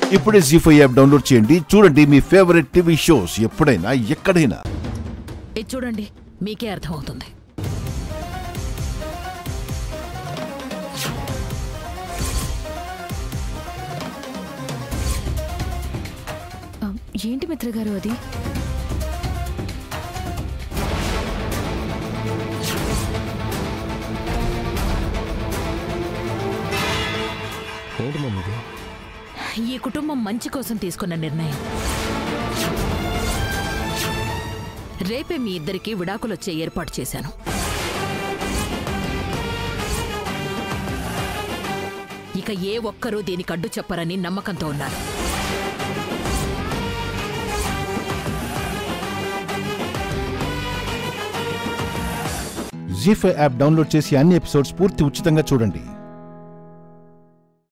ఇప్పుడే G five app download చేయండి చూడండి మీ ఫేవరెట్ టీవీ షోస్ ఎప్పుడైనా ఎక్కడైనా ఇది చూడండి మీకే అర్థమవుతుంది ఆ, ఏంటి మిత్ర గారు అది ఏంటి మమ్మీ ఇది? ఈ కుటుంబం మంచి కోసం తీసుకున్న నిర్ణయం రేపే మీ ఇద్దరికి విడాకులొచ్చే ఏర్పాటు చేశాను ఇక ఏ ఒక్కరూ దీనికి అడ్డు చెప్పరని నమ్మకంతో ఉన్నాను జీ ఫైవ్ యాప్ డౌన్లోడ్ చేసి అన్ని ఎపిసోడ్స్ పూర్తి ఉచితంగా చూడండి